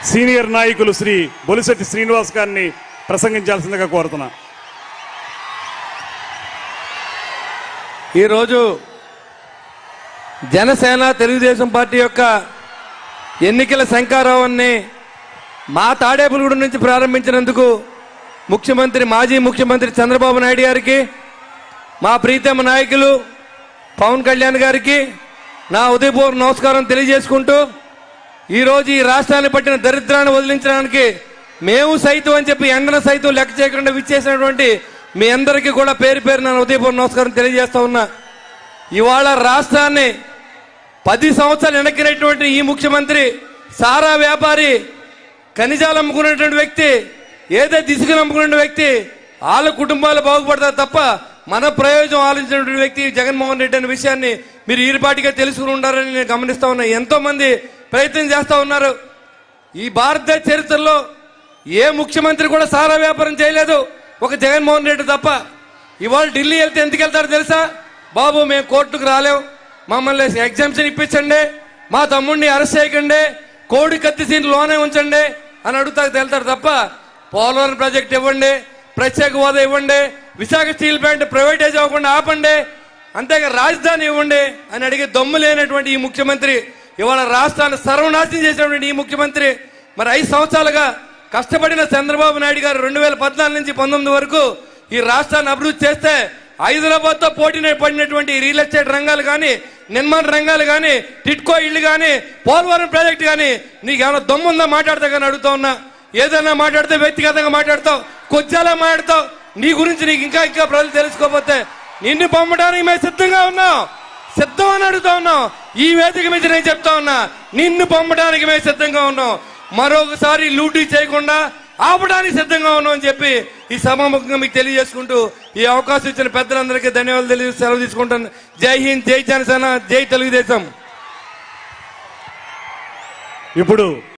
senior నాయకులు శ్రీ బొలిశెట్టి శ్రీనివాస్ గారిని ప్రసంగించాల్సిందిగా కోరుతున్నా ఈరోజు జనసేన తెలుగుదేశం పార్టీ యొక్క ఎన్నికల శంకారావాన్ని మా తాడేపులగూడెం నుంచి ప్రారంభించినందుకు ముఖ్యమంత్రి మాజీ ముఖ్యమంత్రి చంద్రబాబు నాయుడు గారికి మా ప్రీతమ నాయకులు పవన్ కళ్యాణ్ గారికి నా ఉదయపూర్వ నమస్కారం తెలియజేసుకుంటూ ఈరోజు ఈ రాష్ట్రాన్ని పట్టిన దరిద్రాన్ని వదిలించడానికి మేము సైతం అని చెప్పి ఎండన సైతం లెక్క చేయకుండా విచ్చేసినటువంటి మీ అందరికీ కూడా పేరు పేరు నా ఉదయపూర్వ నమస్కారం తెలియజేస్తా ఉన్నా ఇవాళ రాష్ట్రాన్ని పది సంవత్సరాలు వెనక్కినటువంటి ఈ ముఖ్యమంత్రి సారా వ్యాపారి ఖనిజాలు అమ్ముకున్నటువంటి వ్యక్తి ఏదో దిశగా అమ్ముకున్న వ్యక్తి వాళ్ళ కుటుంబాలు బాగుపడతారు తప్ప మన ప్రయోజనం ఆలోచించినటువంటి వ్యక్తి జగన్మోహన్ రెడ్డి అనే విషయాన్ని మీరు ఈరిపాటిగా తెలుసుకుని ఉండాలని నేను గమనిస్తా ఉన్నా ఎంతో మంది ప్రయత్నం చేస్తా ఉన్నారు ఈ భారతదేశ చరిత్రలో ఏ ముఖ్యమంత్రి కూడా సారా వ్యాపారం చేయలేదు ఒక జగన్మోహన్ రెడ్డి తప్ప ఇవాళ ఢిల్లీ వెళ్తే ఎందుకు వెళ్తారు తెలుసా బాబు మేము కోర్టుకు రాలేం మమ్మల్ని ఎగ్జామ్షన్ ఇప్పించండి మా తమ్ముడిని అరెస్ట్ చేయకండి కోడి కత్తి సీన్ లోనే ఉంచండి అని అడుగుతా వెళ్తారు తప్ప పోలవరం ప్రాజెక్ట్ ఇవ్వండి ప్రత్యేక హోదా ఇవ్వండి విశాఖ స్టీల్ ప్లాంట్ ప్రైవేటైజ్ అవ్వకుండా ఆపండి అంతేగా రాజధాని ఇవ్వండి అని అడిగే దమ్ము లేనటువంటి ఈ ముఖ్యమంత్రి ఇవాళ రాష్ట్రాన్ని సర్వనాశనం చేసినటువంటి ఈ ముఖ్యమంత్రి మరి ఐదు సంవత్సరాలుగా కష్టపడిన చంద్రబాబు నాయుడు గారు రెండు వేల పద్నాలుగు నుంచి పంతొమ్మిది వరకు ఈ రాష్ట్రాన్ని అభివృద్ధి చేస్తే హైదరాబాద్ తో పోటీ పడినటువంటి ఈ రియల్ ఎస్టేట్ రంగాలు కానీ నిర్మాణ రంగాలు కానీ టిట్కో ఇల్లు కానీ పోలవరం ప్రాజెక్ట్ కానీ నీకు ఏమైనా దమ్ముందా మాట్లాడతా కానీ అడుగుతా ఉన్నా ఏదైనా మాట్లాడితే వ్యక్తిగతంగా మాట్లాడతావు కొద్దిలా మాట్లాడతావు నీ గురించి నీకు ఇంకా ఇంకా ప్రజలు తెలుసుకోకపోతే నిన్ను పంపడానికి మేము సిద్ధంగా ఉన్నాం సిద్ధం అని అడుగుతా ఉన్నాం ఈ వేదిక మీద నేను చెప్తా ఉన్నా నిన్ను పంపడానికి మేము సిద్ధంగా ఉన్నాం మరొకసారి లూటీ చేయకుండా ఆపడానికి సిద్ధంగా ఉన్నాం అని చెప్పి ఈ సభాముఖంగా మీకు తెలియజేసుకుంటూ ఈ అవకాశం ఇచ్చిన పెద్దలందరికీ ధన్యవాదాలు తెలియ సెలవు తీసుకుంటాను జై హింద్ జై జనసేన జై తెలుగుదేశం ఇప్పుడు